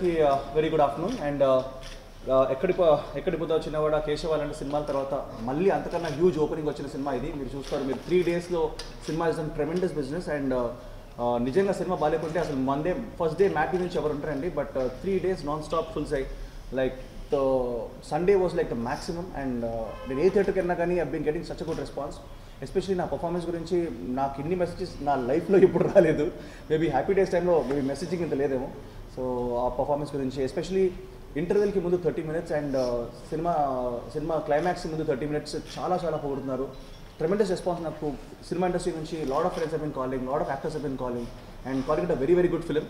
అందరికీ very good afternoon and ఎక్కడి పో- ఎక్కడి పొద్దు వచ్చినా కూడా కేశవ లాంటి సినిమాల తర్వాత మళ్ళీ అంతకన్నా హ్యూజ్ ఓపెనింగ్ వచ్చిన సినిమా ఇది మీరు చూస్తారు మీరు త్రీ డేస్లో సినిమా is an tremendous business and నిజంగా సినిమా బాగాలేకుంటే అసలు మండే ఫస్ట్ డే మ్యాటీ నుంచి ఎవరు ఉంటారండి but three days non stop fulls అయ్యి like the Sunday was like the maximum and నేను ఏ థియేటర్కి వెళ్ళినా కానీ I been getting such good response especially నా పర్ఫార్మెన్స్ గురించి నాకు ఇన్ని మెసేజెస్ నా లైఫ్లో ఇప్పుడు రాలేదు మేబీ హ్యాపీ డేస్ టైంలో మేబీ మెసేజింగ్ ఇంత లేదేమో సో ఆ పర్ఫార్మెన్స్ గురించి ఎస్పెషలీ ఇంటర్వెల్కి ముందు థర్టీ మినిట్స్ అండ్ సినిమా సినిమా క్లైమాక్స్ ముందు థర్టీ మినిట్స్ చాలా చాలా పొగుడుతున్నారు ట్రెమెండస్ రెస్పాన్స్ నాకు సినిమా ఇండస్ట్రీ నుంచి lot of friends have been calling lot of actors have been calling and calling it a very very good film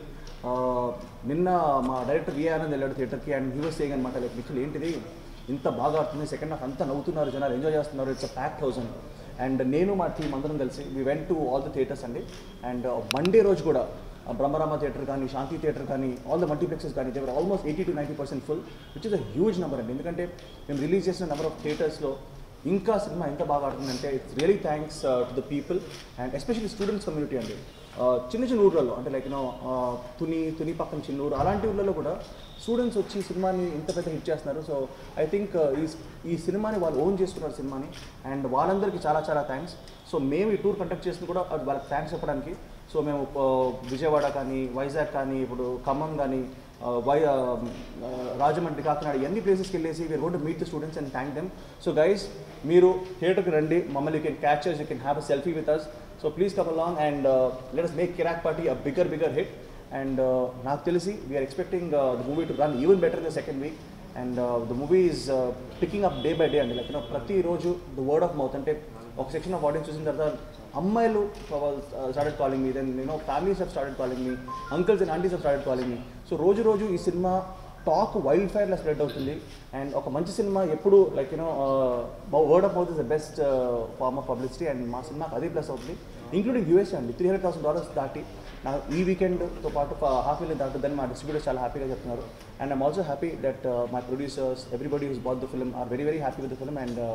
నిన్న మా డైరెక్టర్ విఏ ఆనంద్ వెళ్ళాడు థియేటర్కి అండ్ హీ వాస్ సేయింగ్ అనమాట లైక్ నిఖిల్ ఏంటిది ఇంత బాగా ఆడుతుంది సెకండ్ హాఫ్ అంతా నవ్వుతున్నారు జనాలు ఎంజాయ్ చేస్తున్నారు it's a pack thousand and నేను మా టీం అందరం కలిసి we went to all the theatres అండి అండ్ మండే రోజు కూడా ఆ బ్రహ్మరామ థియేటర్ కానీ శాంతి థియేటర్ కానీ ఆల్ ద మల్టీప్లెక్సెస్ కానీ there were almost eighty to ninety percent full which is a huge number అండి ఎందుకంటే మేము రిలీజ్ చేసిన నెంబర్ ఆఫ్ థియేటర్స్లో ఇంకా సినిమా ఎంత బాగా ఆడుతుందంటే it's really thanks to the people and especially students community అండి Uh, చిన్న చిన్న ఊర్లలో అంటే లైక్ యూనో తుని తుని పక్కన చిన్న ఊరు అలాంటి ఊర్లలో కూడా స్టూడెంట్స్ వచ్చి సినిమాని ఇంత పెద్ద హిట్ చేస్తున్నారు సో ఐ థింక్ ఈ ఈ సినిమాని వాళ్ళు ఓన్ చేసుకున్నారు సినిమాని అండ్ వాళ్ళందరికీ చాలా చాలా థ్యాంక్స్ సో మేము ఈ టూర్ కండక్ట్ చేసింది కూడా అది వాళ్ళకి థ్యాంక్స్ చెప్పడానికి సో మేము uh, విజయవాడ కానీ వైజాగ్ కానీ ఇప్పుడు ఖమ్మం కానీ uh, వై uh, uh, రాజమండ్రి కాకినాడ ఎన్ని ప్లేసెస్కి వెళ్ళేసి we are got meet the students and thank them so guys మీరు థియేటర్కి రండి మమ్మల్ని you can catch us you can have a selfie with us so please come along and let us make Kirrak party a bigger bigger hit and నాకు తెలిసి we are expecting the movie to run even better the second week and the movie is picking up day by day అండి like ప్రతిరోజు the word of mouth అంటే ఒక section of audience చూసిన తర్వాత అమ్మాయిలు started calling me then నేను families have started calling me uncles and aunties have started calling me so రోజు రోజు ఈ సినిమా టాక్ వైల్డ్ ఫైర్లా స్ప్రెడ్ అవుతుంది అండ్ ఒక మంచి సినిమా ఎప్పుడు like you know word of mouth is the best form of publicity and మా సినిమాకి అదే ప్లస్ అవుతుంది ఇంక్లూడింగ్ యూఎస్ అండి త్రీ హండ్రెడ్ థౌసండ్ డాలర్స్ దాటి నా ఈ వీకెండ్తో పాటు హాఫ్ మిలియన్ దాటుతుందని మా డిస్ట్రిబ్యూటర్స్ చాలా హ్యాపీగా చెప్తున్నారు and I'm also happy that my producers everybody who's bought the film are very very happy with the film and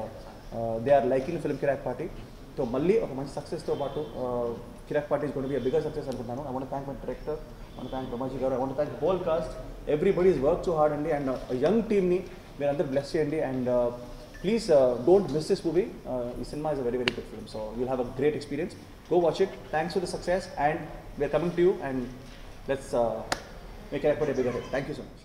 they are liking film Kirrak party so మళ్ళీ ఒక మంచి సక్సెస్తో పాటు Kirrak party is B bigger success అనుకుంటున్నాను I want thank my director one thank Ramaji గారు I want thank whole cast everybody is work so hard అండి and young టీమ్ని మీరు అందరూ బ్లెస్ చేయండి and please don't miss this movie ఈ సినిమా is a very very good film so you'll have a great experience go watch it thanks for the success and we are coming to you and let's make effort a bigger thank you so much